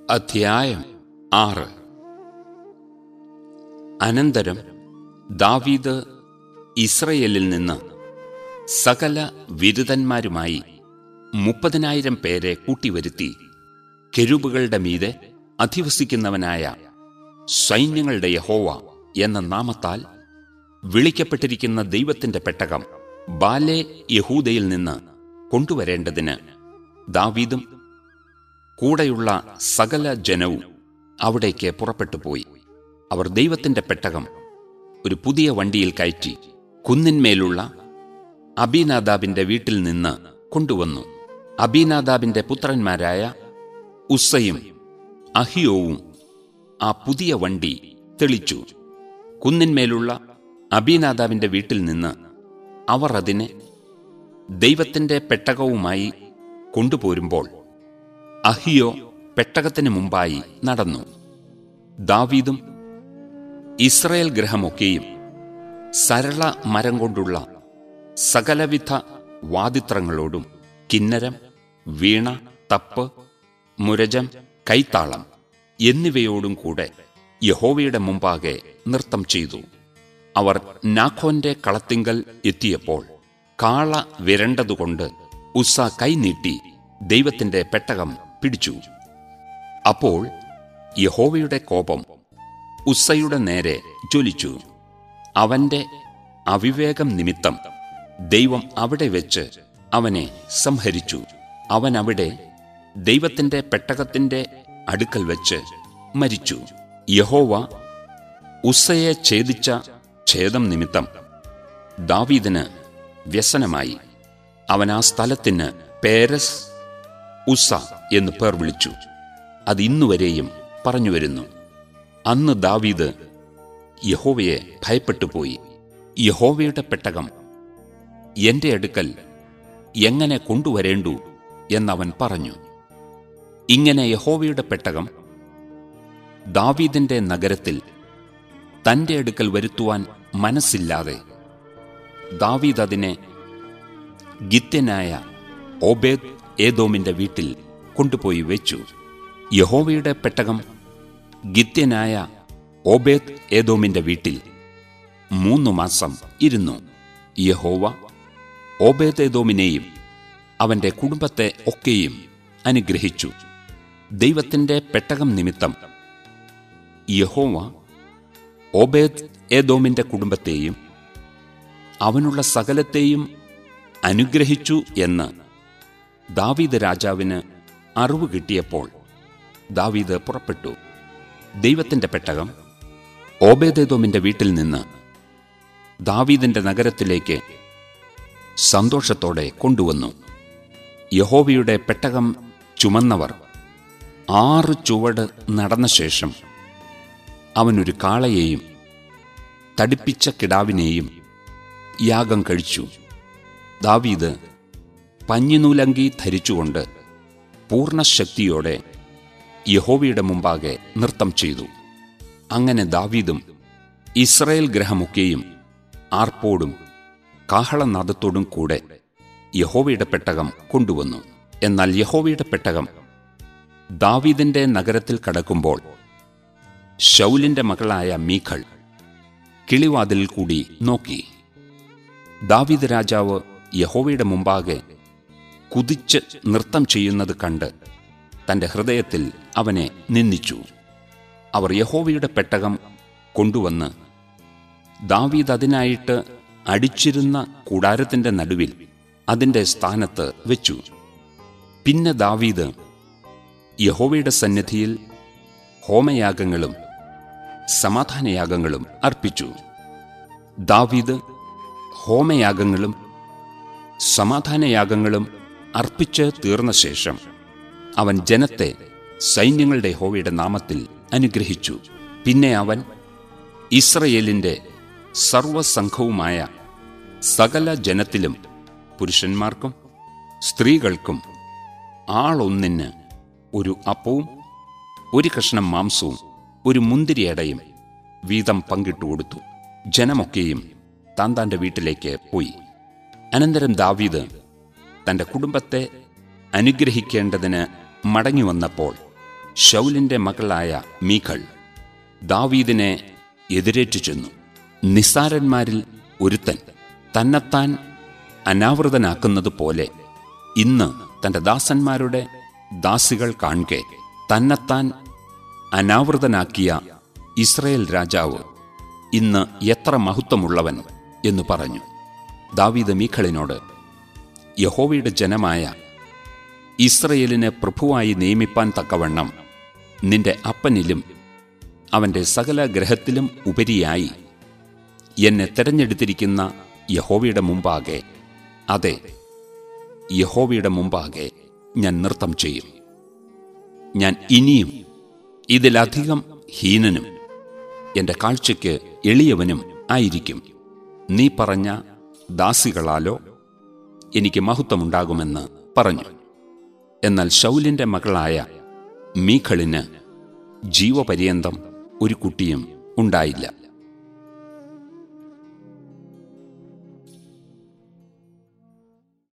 അധ്യായം ആറ് അനന്തരം ദാവീദ് ഇസ്രയേലിൽ നിന്ന് സകല വിരുദ്ധന്മാരുമായി മുപ്പതിനായിരം പേരെ കൂട്ടിവരുത്തി കെരുബുകളുടെ മീതെ അധിവസിക്കുന്നവനായ സൈന്യങ്ങളുടെ യഹോവ എന്ന നാമത്താൽ വിളിക്കപ്പെട്ടിരിക്കുന്ന ദൈവത്തിന്റെ പെട്ടകം ബാലെ യഹൂദയിൽ നിന്ന് കൊണ്ടുവരേണ്ടതിന് ദാവീദും കൂടെയുള്ള സകല ജനവും അവിടേക്ക് പുറപ്പെട്ടു പോയി അവർ ദൈവത്തിന്റെ പെട്ടകം ഒരു പുതിയ വണ്ടിയിൽ കയറ്റി കുന്നിന്മേലുള്ള അബീനാദാബിന്റെ വീട്ടിൽ നിന്ന് കൊണ്ടുവന്നു അബീനാദാബിന്റെ പുത്രന്മാരായ ഉസ്സയും അഹിയോവും ആ പുതിയ വണ്ടി തെളിച്ചു കുന്നിന്മേലുള്ള അബീനാദാബിന്റെ വീട്ടിൽ നിന്ന് അവർ അതിനെ ദൈവത്തിന്റെ പെട്ടകവുമായി കൊണ്ടുപോരുമ്പോൾ അഹിയോ പെട്ടകത്തിന് മുമ്പായി നടന്നു ദാവീദും ഇസ്രയേൽ ഗ്രഹമൊക്കെയും സരള മരം കൊണ്ടുള്ള സകലവിധ വാദിത്രങ്ങളോടും കിന്നരം വീണ തപ്പ് മുരജം കൈത്താളം എന്നിവയോടും കൂടെ യഹോവയുടെ മുമ്പാകെ നൃത്തം ചെയ്തു അവർ നാഖോന്റെ കളത്തിങ്കൽ എത്തിയപ്പോൾ കാള വിരണ്ടതുകൊണ്ട് ഉസ്സ കൈനീട്ടി ദൈവത്തിന്റെ പെട്ടകം പിടിച്ചു അപ്പോൾ യഹോവയുടെ കോപം ഉസ്സയുടെ നേരെ ജ്വലിച്ചു അവന്റെ അവിവേകം നിമിത്തം ദൈവം അവിടെ വെച്ച് അവനെ സംഹരിച്ചു അവൻ അവിടെ ദൈവത്തിന്റെ പെട്ടകത്തിന്റെ അടുക്കൽ വെച്ച് മരിച്ചു യഹോവ ഉസ്സയെ ഛേദിച്ച ഛേദം നിമിത്തം ദാവീദിന് വ്യസനമായി അവൻ ആ സ്ഥലത്തിന് പേരസ് ഉസ്സ എന്ന് പേർ വിളിച്ചു അത് ഇന്നുവരെയും പറഞ്ഞുവരുന്നു അന്ന് ദാവീദ് യഹോവയെ ഭയപ്പെട്ടുപോയി യഹോവയുടെ പെട്ടകം എന്റെ അടുക്കൽ എങ്ങനെ കൊണ്ടുവരേണ്ടു എന്നവൻ പറഞ്ഞു ഇങ്ങനെ യഹോവയുടെ പെട്ടകം ദാവീദിന്റെ നഗരത്തിൽ തന്റെ അടുക്കൽ വരുത്തുവാൻ മനസ്സില്ലാതെ ദാവീദ് അതിനെ ഗിത്യനായ ഓബേദ് ഏദോമിന്റെ വീട്ടിൽ കൊണ്ടുപോയി വെച്ചു യഹോവയുടെ പെട്ടകം ഗിത്യനായ ഓബേദ് ഏദോമിന്റെ വീട്ടിൽ മൂന്നു മാസം ഇരുന്നു യഹോവ ഓബേദ് ഏദോമിനെയും അവന്റെ കുടുംബത്തെ ഒക്കെയും അനുഗ്രഹിച്ചു ദൈവത്തിന്റെ പെട്ടകം നിമിത്തം യഹോവ ഓബേദ് ഏദോമിന്റെ കുടുംബത്തെയും അവനുള്ള സകലത്തെയും അനുഗ്രഹിച്ചു എന്ന് ദാവീദ് രാജാവിന് അറിവ് കിട്ടിയപ്പോൾ ദാവീദ് പുറപ്പെട്ടു ദൈവത്തിന്റെ പെട്ടകം ഓബേദേദോമിന്റെ വീട്ടിൽ നിന്ന് ദാവീദിന്റെ നഗരത്തിലേക്ക് സന്തോഷത്തോടെ കൊണ്ടുവന്നു യഹോവയുടെ പെട്ടകം ചുമന്നവർ ആറ് ചുവട് നടന്ന ശേഷം അവനൊരു കാളയെയും തടിപ്പിച്ച കിടാവിനെയും യാഗം കഴിച്ചു ദാവീദ് പഞ്ഞിനൂലങ്കി ധരിച്ചുകൊണ്ട് പൂർണ്ണശക്തിയോടെ യഹോവയുടെ മുമ്പാകെ നൃത്തം ചെയ്തു അങ്ങനെ ദാവീദും ഇസ്രയേൽ ഗ്രഹമൊക്കെയും ആർപ്പോടും കാഹളനാദത്തോടും കൂടെ യഹോവയുടെ പെട്ടകം കൊണ്ടുവന്നു എന്നാൽ യഹോവയുടെ പെട്ടകം ദാവീദിന്റെ നഗരത്തിൽ കടക്കുമ്പോൾ ശൗലിന്റെ മകളായ മീഖൾ കിളിവാതിലിൽ കൂടി നോക്കി ദാവീദ് രാജാവ് യഹോവയുടെ മുമ്പാകെ കുതിച്ച് നൃത്തം ചെയ്യുന്നത് കണ്ട് തന്റെ ഹൃദയത്തിൽ അവനെ നിന്ദിച്ചു അവർ യഹോവയുടെ പെട്ടകം കൊണ്ടുവന്ന് ദാവീദ് അതിനായിട്ട് അടിച്ചിരുന്ന കൂടാരത്തിന്റെ നടുവിൽ അതിന്റെ സ്ഥാനത്ത് വെച്ചു പിന്നെ ദാവീദ് യഹോവയുടെ സന്നിധിയിൽ ഹോമയാഗങ്ങളും സമാധാനയാഗങ്ങളും അർപ്പിച്ചു ദാവീദ് ഹോമയാഗങ്ങളും സമാധാനയാഗങ്ങളും അർപ്പിച്ച് തീർന്ന ശേഷം അവൻ ജനത്തെ സൈന്യങ്ങളുടെ ഹോവയുടെ നാമത്തിൽ അനുഗ്രഹിച്ചു പിന്നെ അവൻ ഇസ്രയേലിന്റെ സർവസംഘവുമായ സകല ജനത്തിലും പുരുഷന്മാർക്കും സ്ത്രീകൾക്കും ആളൊന്നിന് ഒരു അപ്പവും ഒരു കഷ്ണം മാംസവും ഒരു മുന്തിരിയടയും വീതം പങ്കിട്ടുകൊടുത്തു ജനമൊക്കെയും താൻ താൻ്റെ വീട്ടിലേക്ക് പോയി അനന്തരം ദാവീദ് തൻ്റെ കുടുംബത്തെ അനുഗ്രഹിക്കേണ്ടതിന് മടങ്ങി വന്നപ്പോൾ ഷൗലിന്റെ മകളായ മീഖൾ ദാവീദിനെ എതിരേറ്റു ചെന്നു നിസ്സാരന്മാരിൽ ഒരുത്തൻ തന്നെത്താൻ അനാവൃതനാക്കുന്നത് പോലെ ഇന്ന് തന്റെ ദാസന്മാരുടെ ദാസികൾ കാണുകെ തന്നെത്താൻ അനാവൃതനാക്കിയ ഇസ്രയേൽ രാജാവ് ഇന്ന് എത്ര മഹത്വമുള്ളവൻ എന്ന് പറഞ്ഞു ദാവീദ് മീഖളിനോട് യഹോവയുടെ ജനമായ ഇസ്രയേലിനെ പ്രഭുവായി നിയമിപ്പാൻ തക്കവണ്ണം നിന്റെ അപ്പനിലും അവന്റെ സകല ഗ്രഹത്തിലും ഉപരിയായി എന്നെ തെരഞ്ഞെടുത്തിരിക്കുന്ന യഹോവയുടെ മുമ്പാകെ അതെ യഹോവയുടെ മുമ്പാകെ ഞാൻ നൃത്തം ചെയ്യും ഞാൻ ഇനിയും ഇതിലധികം ഹീനനും എന്റെ കാഴ്ചയ്ക്ക് എളിയവനും ആയിരിക്കും നീ പറഞ്ഞ ദാസികളാലോ എനിക്ക് മഹത്വമുണ്ടാകുമെന്ന് പറഞ്ഞു എന്നാൽ ശൗലിന്റെ മകളായ മീഖളിന് ജീവപര്യന്തം ഒരു കുട്ടിയും ഉണ്ടായില്ല